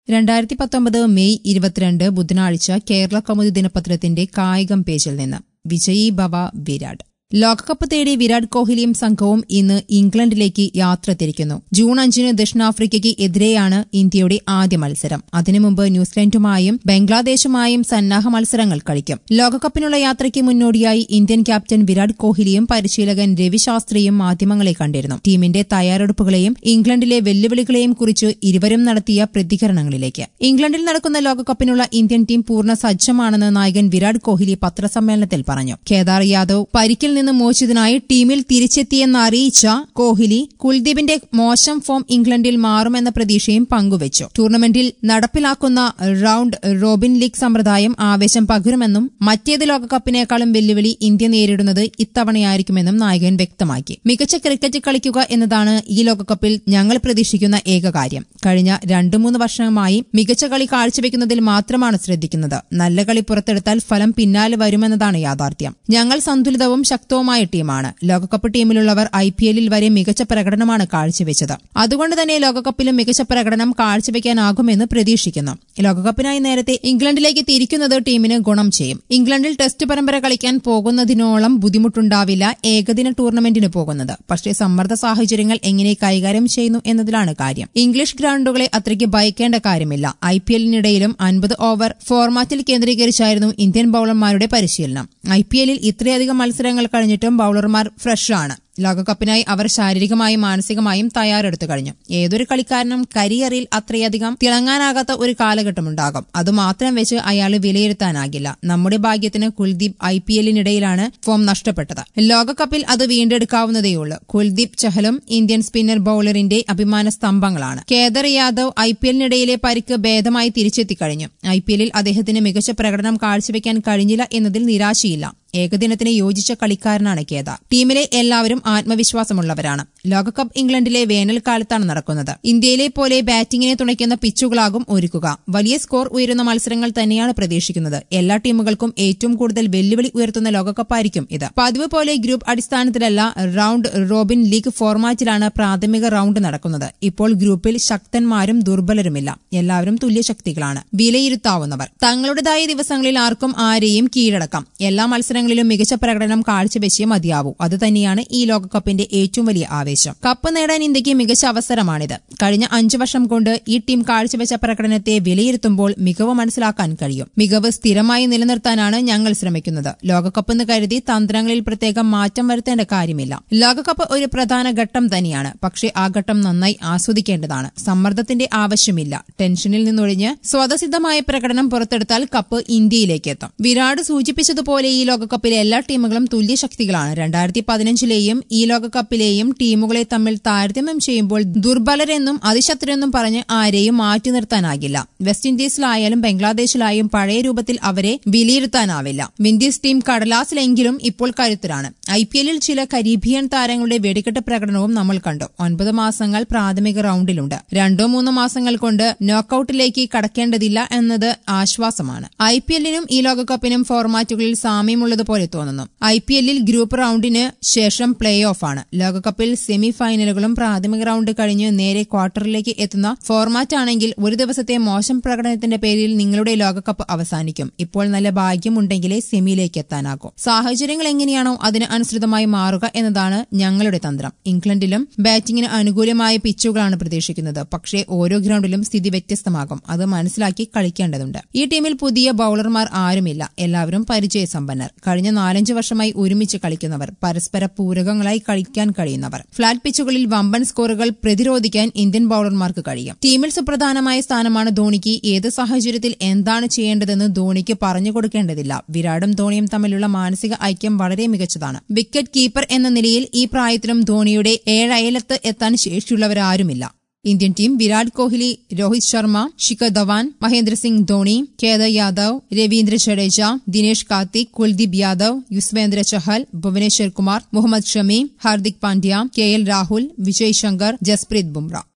രണ്ടായിരത്തി പത്തൊമ്പത് മെയ് ഇരുപത്തിരണ്ട് ബുധനാഴ്ച കേരള കൗമുദി ദിനപത്രത്തിന്റെ കായികം പേജിൽ നിന്ന് വിജയീ ഭവ വിരാട് ലോകകപ്പ് തേടി വിരാട് കോഹ്ലിയും സംഘവും ഇന്ന് ഇംഗ്ലണ്ടിലേക്ക് യാത്ര തിരിക്കുന്നു ജൂൺ അഞ്ചിന് ദക്ഷിണാഫ്രിക്കയ്ക്ക് എതിരെയാണ് ഇന്ത്യയുടെ ആദ്യ മത്സരം അതിനു മുമ്പ് ന്യൂസിലൻഡുമായും ബംഗ്ലാദേശുമായും സന്നാഹ മത്സരങ്ങൾ കളിക്കും ലോകകപ്പിനുള്ള യാത്രയ്ക്ക് മുന്നോടിയായി ഇന്ത്യൻ ക്യാപ്റ്റൻ വിരാട് കോഹ്ലിയും പരിശീലകൻ രവി ശാസ്ത്രിയും മാധ്യമങ്ങളെ കണ്ടിരുന്നു ടീമിന്റെ തയ്യാറെടുപ്പുകളെയും ഇംഗ്ലണ്ടിലെ വെല്ലുവിളികളെയും കുറിച്ച് ഇരുവരും നടത്തിയ പ്രതികരണങ്ങളിലേക്ക് ഇംഗ്ലണ്ടിൽ നടക്കുന്ന ലോകകപ്പിനുള്ള ഇന്ത്യൻ ടീം പൂർണ്ണ സജ്ജമാണെന്ന് നായകൻ വിരാട് കോഹ്ലി പത്രസമ്മേളനത്തിൽ പറഞ്ഞു കേദാർ യാദവ് പരിക്കിൽ നിന്ന് മോചിതനായി ടീമിൽ തിരിച്ചെത്തിയെന്ന് അറിയിച്ച കോഹ്ലി കുൽദീപിന്റെ മോശം ഫോം ഇംഗ്ലണ്ടിൽ മാറുമെന്ന പ്രതീക്ഷയും പങ്കുവച്ചു ടൂർണമെന്റിൽ നടപ്പിലാക്കുന്ന റൌണ്ട് റോബിൻ ലീഗ് സമ്പ്രദായം ആവേശം പകരുമെന്നും മറ്റേത് ലോകകപ്പിനേക്കാളും വെല്ലുവിളി ഇന്ത്യ നേരിടുന്നത് ഇത്തവണയായിരിക്കുമെന്നും നായകൻ വ്യക്തമാക്കി മികച്ച ക്രിക്കറ്റ് കളിക്കുക എന്നതാണ് ഈ ലോകകപ്പിൽ ഞങ്ങൾ പ്രതീക്ഷിക്കുന്ന ഏക കാര്യം കഴിഞ്ഞ രണ്ടു മൂന്ന് വർഷമായി മികച്ച കളി കാഴ്ചവെക്കുന്നതിൽ മാത്രമാണ് ശ്രദ്ധിക്കുന്നത് നല്ല കളി പുറത്തെടുത്താൽ ഫലം പിന്നാലെ വരുമെന്നതാണ് യാഥാർത്ഥ്യം ഞങ്ങൾ സന്തുലിതവും ശക്തവുമായ ടീമാണ് ലോകകപ്പ് ടീമിലുള്ളവർ ഐ പി എല്ലിൽ വരെ മികച്ച പ്രകടനമാണ് കാഴ്ചവെച്ചത് അതുകൊണ്ട് തന്നെ ലോകകപ്പിലും മികച്ച പ്രകടനം കാഴ്ചവെക്കാനാകുമെന്ന് പ്രതീക്ഷിക്കുന്നു ലോകകപ്പിനായി നേരത്തെ ഇംഗ്ലണ്ടിലേക്ക് തിരിക്കുന്നത് ടീമിന് ഗുണം ചെയ്യും ഇംഗ്ലണ്ടിൽ ടെസ്റ്റ് പരമ്പര കളിക്കാൻ പോകുന്നതിനോളം ബുദ്ധിമുട്ടുണ്ടാവില്ല ഏകദിന ടൂർണമെന്റിന് പോകുന്നത് പക്ഷേ സമ്മർദ്ദ സാഹചര്യങ്ങൾ എങ്ങനെ കൈകാര്യം ചെയ്യുന്നു എന്നതിലാണ് കാര്യം ഇംഗ്ലീഷ് ഗ്രൗണ്ടുകളെ അത്രയ്ക്ക് ഭയക്കേണ്ട കാര്യമില്ല ഐ പി എല്ലിനിടയിലും അൻപത് ഓവർ ഫോർമാറ്റിൽ കേന്ദ്രീകരിച്ചായിരുന്നു ഇന്ത്യൻ ബൌളർമാരുടെ പരിശീലനം ഐ പി എല്ലിൽ ഇത്രയധികം മത്സരങ്ങൾ കഴിഞ്ഞിട്ടും ബൌളർമാർ ഫ്രഷാണ് ലോകകപ്പിനായി അവർ ശാരീരികമായും മാനസികമായും തയ്യാറെടുത്തു കഴിഞ്ഞു ഏതൊരു കളിക്കാരനും കരിയറിൽ അത്രയധികം തിളങ്ങാനാകാത്ത ഒരു കാലഘട്ടമുണ്ടാകും അതുമാത്രം വെച്ച് അയാൾ വിലയിരുത്താനാകില്ല നമ്മുടെ ഭാഗ്യത്തിന് കുൽദീപ് ഐ പി എല്ലിനിടയിലാണ് ഫോം നഷ്ടപ്പെട്ടത് ലോകകപ്പിൽ അത് വീണ്ടെടുക്കാവുന്നതേയുള്ളൂ കുൽദീപ് ചഹലും ഇന്ത്യൻ സ്പിന്നർ ബൌളറിന്റെ അഭിമാന സ്തംഭങ്ങളാണ് കേദർ യാദവ് ഐ പി എല്ലിനിടയിലെ പരിക്ക് ഭേദമായി തിരിച്ചെത്തിക്കഴിഞ്ഞു ഐ പി എല്ലിൽ അദ്ദേഹത്തിന് മികച്ച പ്രകടനം കാഴ്ചവെക്കാൻ കഴിഞ്ഞില്ല എന്നതിൽ നിരാശയില്ല ഏകദിനത്തിന് യോജിച്ച കളിക്കാരനാണ് കേദ ടീമിലെ എല്ലാവരും ആത്മവിശ്വാസമുള്ളവരാണ് ലോകകപ്പ് ഇംഗ്ലണ്ടിലെ വേനൽക്കാലത്താണ് നടക്കുന്നത് ഇന്ത്യയിലെ പോലെ ബാറ്റിംഗിനെ തുണയ്ക്കുന്ന പിച്ചുകളാകും ഒരുക്കുക വലിയ സ്കോർ ഉയരുന്ന മത്സരങ്ങൾ തന്നെയാണ് പ്രതീക്ഷിക്കുന്നത് എല്ലാ ടീമുകൾക്കും ഏറ്റവും കൂടുതൽ വെല്ലുവിളി ഉയർത്തുന്ന ലോകകപ്പായിരിക്കും ഇത് പതിവ് പോലെ ഗ്രൂപ്പ് അടിസ്ഥാനത്തിലല്ല റൌണ്ട് റോബിൻ ലീഗ് ഫോർമാറ്റിലാണ് പ്രാഥമിക റൌണ്ട് നടക്കുന്നത് ഇപ്പോൾ ഗ്രൂപ്പിൽ ശക്തന്മാരും ദുർബലരുമില്ല എല്ലാവരും തുല്യശക്തികളാണ് വിലയിരുത്താവുന്നവർ തങ്ങളുടേതായ ദിവസങ്ങളിൽ ആർക്കും ആരെയും കീഴടക്കാം എല്ലാ മത്സരങ്ങളിലും മികച്ച പ്രകടനം കാഴ്ചവെച്ചേ മതിയാവൂ അതുതന്നെയാണ് ഈ ലോകകപ്പിന്റെ ഏറ്റവും വലിയ ആവേശം കപ്പ് നേടാൻ ഇന്ത്യക്ക് മികച്ച അവസരമാണിത് കഴിഞ്ഞ അഞ്ചു വർഷം കൊണ്ട് ഈ ടീം കാഴ്ചവെച്ച പ്രകടനത്തെ വിലയിരുത്തുമ്പോൾ മികവ് മനസ്സിലാക്കാൻ കഴിയും മികവ് സ്ഥിരമായി നിലനിർത്താനാണ് ഞങ്ങൾ ശ്രമിക്കുന്നത് ലോകകപ്പ് എന്ന് കരുതി തന്ത്രങ്ങളിൽ പ്രത്യേകം മാറ്റം വരുത്തേണ്ട കാര്യമില്ല ലോകകപ്പ് ഒരു പ്രധാന ഘട്ടം തന്നെയാണ് പക്ഷേ ആ ഘട്ടം നന്നായി ആസ്വദിക്കേണ്ടതാണ് സമ്മർദ്ദത്തിന്റെ ആവശ്യമില്ല ടെൻഷനിൽ നിന്നൊഴിഞ്ഞ് സ്വതസിദ്ധമായ പ്രകടനം പുറത്തെടുത്താൽ കപ്പ് ഇന്ത്യയിലേക്ക് എത്തും വിരാട് സൂചിപ്പിച്ചതുപോലെ ഈ ലോകകപ്പിലെ എല്ലാ ടീമുകളും തുല്യശക്തികളാണ് രണ്ടായിരത്തി പതിനഞ്ചിലെയും ഈ ലോകകപ്പിലെയും ടീമുകളെ തമ്മിൽ താരതമ്യം ചെയ്യുമ്പോൾ ദുർബലരെന്നും അതിശക്തരെന്നും പറഞ്ഞ് ആരെയും മാറ്റി നിർത്താനാകില്ല വെസ്റ്റ് ഇൻഡീസിലായാലും ബംഗ്ലാദേശിലായും പഴയ രൂപത്തിൽ അവരെ വിലയിരുത്താനാവില്ല വിൻഡീസ് ടീം കടലാസിലെങ്കിലും ഇപ്പോൾ കരുത്തരാണ് ഐ പി എല്ലിൽ ചില കരീബിയൻ താരങ്ങളുടെ വെടിക്കെട്ട് പ്രകടനവും നമ്മൾ കണ്ടു ഒൻപത് മാസങ്ങൾ പ്രാഥമിക റൌണ്ടിലുണ്ട് രണ്ടോ മൂന്നോ മാസങ്ങൾ കൊണ്ട് നോക്കൌട്ടിലേക്ക് കടക്കേണ്ടതില്ല എന്നത് ആശ്വാസമാണ് ഐ പി എല്ലിനും ഈ ലോകകപ്പിനും ഫോർമാറ്റുകളിൽ സാമ്യമുള്ളതുപോലെ തോന്നുന്നു ഐ പി എല്ലിൽ ഗ്രൂപ്പ് റൌണ്ടിന് ശേഷം പ്ലേ ഓഫ് ആണ് ലോകകപ്പിൽ സെമി ഫൈനലുകളും പ്രാഥമിക റൌണ്ട് കഴിഞ്ഞ് നേരെ ക്വാർട്ടറിലേക്ക് എത്തുന്ന ഫോർമാറ്റ് ആണെങ്കിൽ ഒരു ദിവസത്തെ മോശം പ്രകടനത്തിന്റെ പേരിൽ നിങ്ങളുടെ ലോകകപ്പ് അവസാനിക്കും ഇപ്പോൾ നല്ല ഭാഗ്യമുണ്ടെങ്കിലേ സെമിയിലേക്ക് എത്താനാകൂ സാഹചര്യങ്ങൾ എങ്ങനെയാണോ അതിന് അനുസൃതമായി മാറുക എന്നതാണ് ഞങ്ങളുടെ തന്ത്രം ഇംഗ്ലണ്ടിലും ബാറ്റിംഗിന് അനുകൂലമായ പിച്ചുകളാണ് പ്രതീക്ഷിക്കുന്നത് പക്ഷേ ഓരോ ഗ്രൌണ്ടിലും സ്ഥിതി വ്യത്യസ്തമാകും അത് മനസ്സിലാക്കി കളിക്കേണ്ടതുണ്ട് ഈ ടീമിൽ പുതിയ ബൌളർമാർ ആരുമില്ല എല്ലാവരും പരിചയസമ്പന്നർ കഴിഞ്ഞ നാലഞ്ച് വർഷമായി ഒരുമിച്ച് കളിക്കുന്നവർ പരസ്പര പൂരകങ്ങളായി കളിക്കാൻ കഴിയുന്നവർ ഫ്ളാറ്റ് പിച്ചുകളിൽ വമ്പൻ സ്കോറുകൾ പ്രതിരോധിക്കാൻ ഇന്ത്യൻ ബൌളർമാർക്ക് കഴിയും ടീമിൽ സുപ്രധാനമായ സ്ഥാനമാണ് ധോണിക്ക് ഏത് സാഹചര്യത്തിൽ എന്താണ് ചെയ്യേണ്ടതെന്ന് ധോണിക്ക് പറഞ്ഞു കൊടുക്കേണ്ടതില്ല വിരാടും ധോണിയും തമ്മിലുള്ള മാനസിക ഐക്യം വളരെ മികച്ചതാണ് വിക്കറ്റ് കീപ്പർ എന്ന നിലയിൽ ഈ പ്രായത്തിലും ധോണിയുടെ ഏഴയലത്ത് എത്താൻ ശേഷിയുള്ളവരാരുമില്ല Indian team Virat Kohli Rohit Sharma Shikhar Dhawan Mahendra Singh Dhoni Kedar Yadav Ravindra Jadeja Dinesh Karthik Kuldeep Yadav Yuzvendra Chahal Bhuvneshwar Kumar Mohammed Shami Hardik Pandya K L Rahul Vijay Shankar Jasprit Bumrah